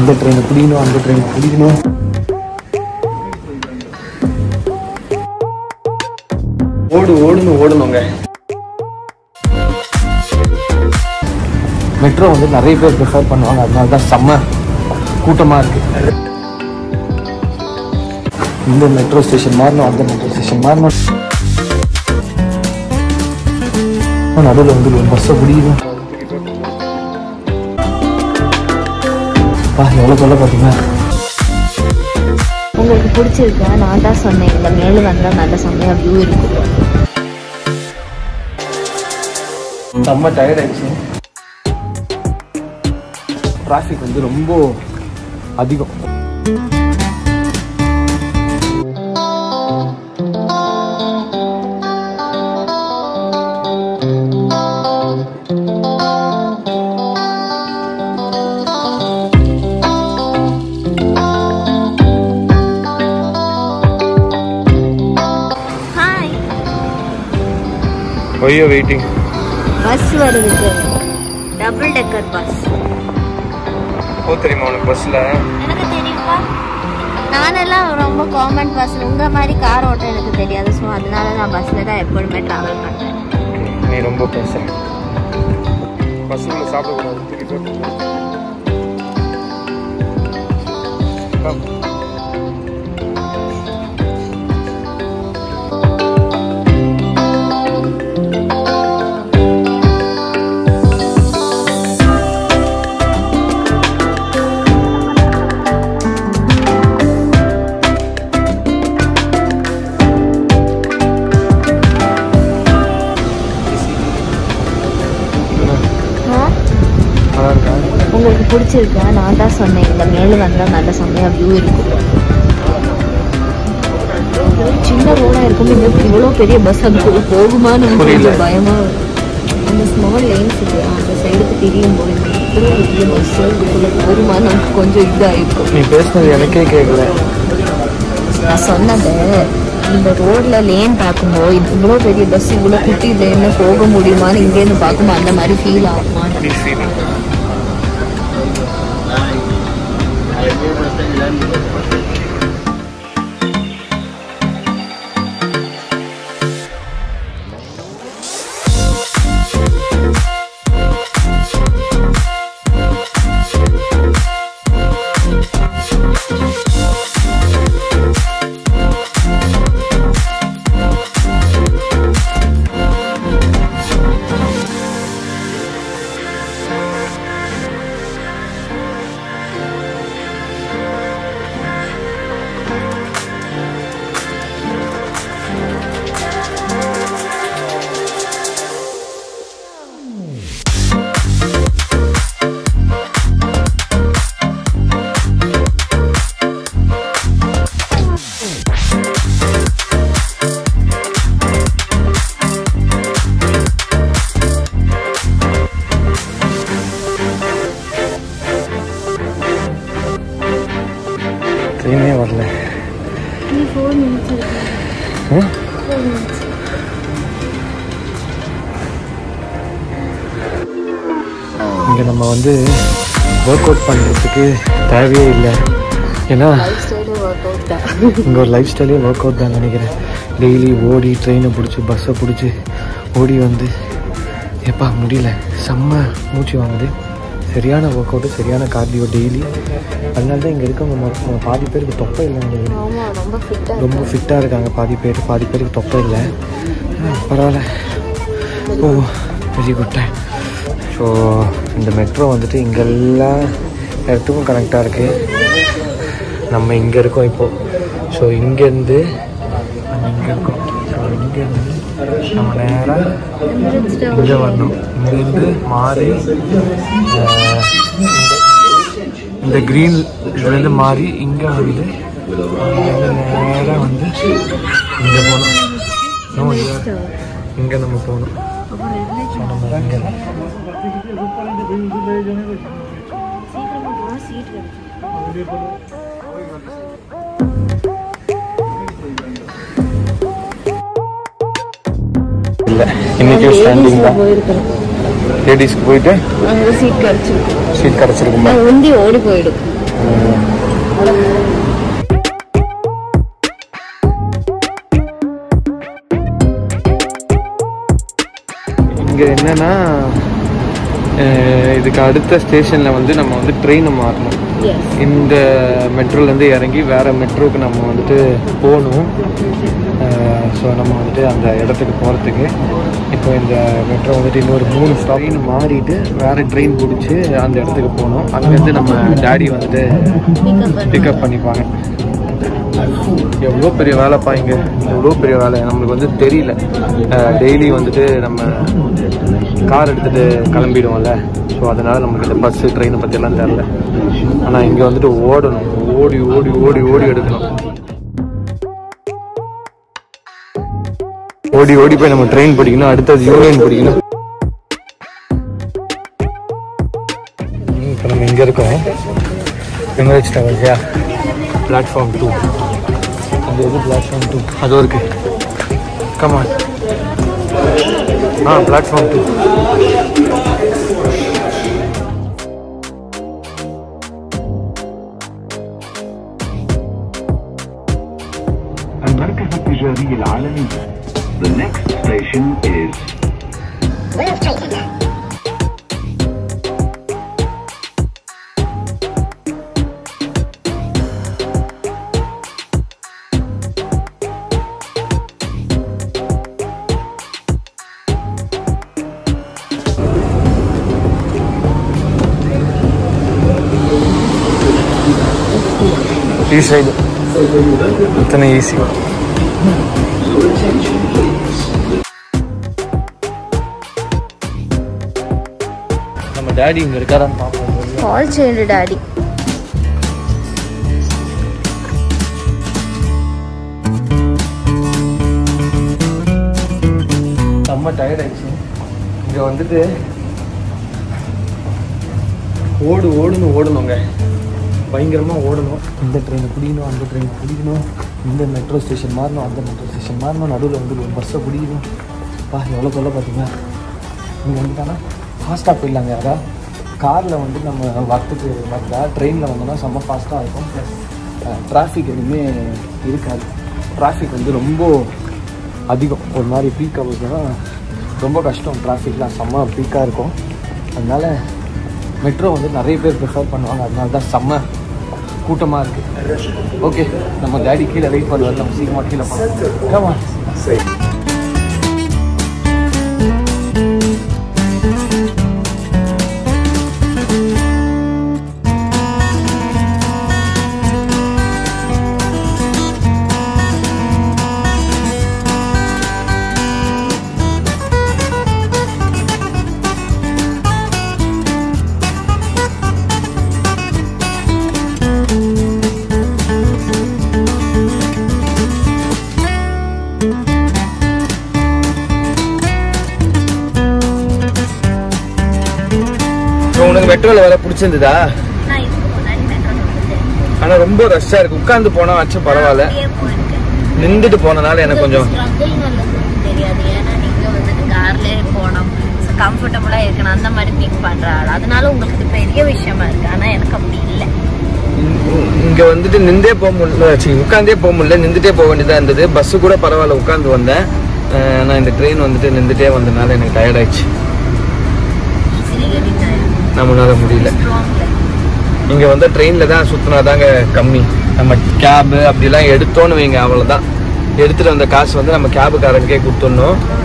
இந்த ட்ரெயினை பிடிக்கணும் அந்த ட்ரெயினை பிடிக்கணும் ஓடு ஓடுன்னு ஓடணுங்க மெட்ரோ வந்து நிறைய பேர் ப்ரிஃபர் பண்ணுவாங்க அதனால தான் செம்ம கூட்டமாக இருக்கு இந்த மெட்ரோ ஸ்டேஷன் மாறணும் அந்த மெட்ரோ ஸ்டேஷன் மாறணும் நடுவில் வந்து ஒரு பஸ்ஸை பிடிக்குது பா எவ்வளோ சொல்ல பார்த்தீங்கன்னா உங்களுக்கு பிடிச்சிருக்கா நான் தான் சொன்னேன் இந்த மேலே வந்தால் நல்ல செம்மையாக வியூ இருக்கும் செம்ம டயர்ட் ஆயிடுச்சு டிராஃபிக் வந்து ரொம்ப அதிகம் ஹாய் ஒய்யோ வெயிட்டிங் பஸ் வருது டபுள் டெக்கர் பஸ் போ தெரியுமா உனக்கு பஸ்ஸில் எனக்கு தெரியுமா நானெல்லாம் ரொம்ப காமன் பஸ் உங்க மாதிரி கார் ஓட்ட எனக்கு தெரியாது ஸோ அதனால நான் பஸ்ல தான் எப்பொழுதுமே ட்ராவல் பண்றேன் நீ ரொம்ப பேச பஸ்ஸில் சாப்பிடக்கூடாது திருப்பி நல்லா இருக்கா உங்களுக்கு பிடிச்சிருக்கா நான் தான் சொன்னேன் இந்த மேலே வந்தால் நல்ல செம்மையாக வியூ இருக்கும் ஒரு சின்ன ரோடாக இருக்கும் இந்த இவ்வளோ பெரிய பஸ் அதுக்குள்ள போகுமான்னு எனக்கு புரியல. கொஞ்சம் பயமா இருக்கு. அந்த ஸ்மால் லைன்ஸ் இல்லையா அந்த சைடுக்கு திரியும் போது இவ்வளோ பெரிய பஸ் இதுக்குள்ள போகுமான்னு நமக்கு கொஞ்சம் இதாகிருக்கும் நீ பேசுனது எனக்கே கேட்கல நான் சொன்னது இந்த ரோட்ல லேன் பார்க்கும்போது இது இவ்வளோ பெரிய பஸ் இவ்வளோ குட்டி லேன்னு போக முடியுமான்னு இங்கேருந்து பார்க்கும்போது அந்த மாதிரி ஃபீல் ஆகுமான்னு ப்ளீஸ் ஃபீல் ட்ரெயினே வரல ம்? இங்கே நம்ம வந்து ஒர்க் அவுட் பண்ணுறதுக்கு தேவையே இல்லை ஏன்னா இங்கே ஒரு லைஃப் ஸ்டைலே ஒர்க் அவுட் தான் நினைக்கிறேன் டெய்லி ஓடி ட்ரெயினை பிடிச்சி பஸ்ஸை பிடிச்சி ஓடி வந்து எப்பா முடியல செம்ம மூச்சு வாங்குது சரியான ஒர்க் அவுட்டு சரியான கார்டியோ டெய்லி அதனால தான் இங்கே இருக்கவங்க மொ- பாதி பேருக்கு தொப்பை இல்லை நினைக்கிறேன் ஆமா ரொம்ப ஃபிட்டா ரொம்ப ஃபிட்டாக இருக்காங்க பாதி பேர் பாதி பேருக்கு தொப்பை இல்லை ஆ, பரவாயில்ல oh very good time so இந்த மெட்ரோ வந்துட்டு இங்கே எல்லா இடத்துக்கும் கனெக்டாக இருக்குது நம்ம இங்கே இருக்கோம் இப்போது ஸோ இங்கேருந்து நம்ம இங்கே இருக்கோம் ஸோ இங்கேருந்து நம்ம நேராக இங்கே வரணும் இங்கேருந்து மாறி ஆ, இந்த- இந்த க்ரீன் இதுலேருந்து மாறி இங்கே வந்து இங்கேருந்து நேராக வந்து இங்கே போகணும் No, here. இங்கே நம்ம போகணும் ஸோ நம்ம இங்கே இல்லை இன்னைக்கு ஸ்டாண்டிங் தான் போயிருக்கேன் லேடிஸ்க்கு போயிட்டு அங்கே சீட் கிடச்சிருக்கு சீட் கிடச்சிருக்குமா நான் உந்தி ஓடி போயிடும் இங்கே என்னன்னா அஹ், இதுக்கு அடுத்த ஸ்டேஷனில் வந்து நம்ம வந்து ட்ரெயினை மாறணும் எஸ் இந்த மெட்ரோலேருந்து இறங்கி வேறு மெட்ரோவுக்கு நம்ம வந்துட்டு போகணும் ஸோ நம்ம வந்துட்டு அந்த இடத்துக்கு போகிறதுக்கு இப்போ இந்த மெட்ரோ வந்துட்டு இன்னொரு மூணு ட்ரெயின் மாறிட்டு வேறு ட்ரெயின் பிடிச்சி அந்த இடத்துக்கு போகணும் அங்கேருந்து நம்ம டேடி வந்துட்டு பிக்கப் பண்ணிப்பாங்க எவ்வளோ பெரிய வேலைப்பா இங்கே எவ்வளோ பெரிய வேலை நம்மளுக்கு வந்து தெரியல டெய்லி வந்துட்டு நம்ம கார் எடுத்துகிட்டு கிளம்பிடுவோம்ல ஸோ அதனால் நமக்கு இந்த பஸ்ஸு ட்ரெயினை பற்றியெல்லாம் தெரில ஆனால் இங்கே வந்துட்டு ஓடணும் ஓடி ஓடி ஓடி ஓடி எடுக்கணும் ஓடி ஓடி போய் நம்ம ட்ரெயின் பிடிக்கணும் அடுத்தது யூனியன் பிடிக்கணும் இப்போ நம்ம இங்கே இருக்கோம் எமரேஜ் டவர்ஸியா பிளாட்ஃபார்ம் டூ அந்த இது பிளாட்ஃபார்ம் டூ அதுவும் இருக்கு கமான் ஆ platform two المركز التجاري العالمي The next station is ಈ ಸೈಡ್ ಇತನೇ ಈಸಿ நம்ம டாடி இங்க இருக்காரான்னு பார்ப்போம் கால் చేయండి డాడీ செம்ம டயர்ட் ஆயிடுச்சு இங்க வந்துட்டு ஓடு ஓடுன்னு ஓடணுங்க பயங்கரமா ஓடணும் இந்த ட்ரெயினை பிடிக்கணும் அந்த ட்ரெயினை பிடிக்கணும் இந்த மெட்ரோ ஸ்டேஷன் மாறணும் அந்த மெட்ரோ ஸ்டேஷன் மாறணும் நடுவில் வந்து ஒரு பஸ்ஸை பிடிக்கணும் பா எவ்வளோ சொல்ல பார்த்தீங்களா இங்கே வந்துட்டானா ஃபாஸ்ட்டாக போயிடலாங்க அதான் காரில் வந்து நம்ம வரத்துக்கு வந்தா ட்ரெயினில் வந்தோம்னா செம்ம ஃபாஸ்ட்டாக இருக்கும் ப்ளஸ் டிராஃபிக் எதுவுமே இருக்காது டிராஃபிக் வந்து ரொம்ப அதிகம் ஒரு மாதிரி பீக் ஹவர்ஸ்லாம் ரொம்ப கஷ்டம் டிராஃபிக்லாம் செம்ம பீக்காக இருக்கும் அதனால மெட்ரோ வந்து நிறைய பேர் ப்ரிஃபர் பண்ணுவாங்க அதனால தான் செம்ம கூட்டமாக இருக்குது ஓகே நம்ம டேடி கீழே வெயிட் பண்ணுவார் நம்ம சீக்கிரமாக கீழே போகலாம் சரி உனக்கு மெட்ரோவில் வேலை பிடிச்சிருந்ததா நான் இதுக்கு முன்னாடி மெட்ரோ வந்துட்டேன் ஆனால் ரொம்ப ரஷ்ஷாக இருக்குது உட்காந்து போனால் ஆச்சும் பரவாயில்ல அப்படியே போயிருக்கேன் நின்றுட்டு போனனால எனக்கு கொஞ்சம் ஸ்ட்ரகிள் வந்தது தெரியாது ஏன்னா நீங்க வந்துட்டு கார்லயே போனோம் கம்ஃபர்டபுளா இருக்கணும் அந்த மாதிரி திங்க் பண்ற ஆள் அதனால உங்களுக்கு இது பெரிய விஷயமா இருக்கு ஆனா எனக்கு அப்படி இல்லை இங்க வந்துட்டு நின்றே போக முடியல சரி உட்காந்தே போக முடியல நின்றுட்டே போக வேண்டியதா இருந்தது பஸ் கூட பரவாயில்ல உட்காந்து வந்தேன் அஹ் நான் இந்த ட்ரெயின் வந்துட்டு நின்றுட்டே வந்தனால எனக்கு டயர்ட் ஆயிடுச்சு ஈஸிலி கெட்டிங் நம்மளால முடியல ஸ்ட்ராங்ல இங்க வந்து ட்ரெயின்ல தான் சுத்தினாதாங்க கம்மி நம்ம கேபு அப்படிலாம் எடுத்தோன்னு வைங்க அவ்வளவுதான் எடுத்துட்டு வந்த காசு வந்து நம்ம கேபுக்காரனுக்கே கொடுத்துடணும்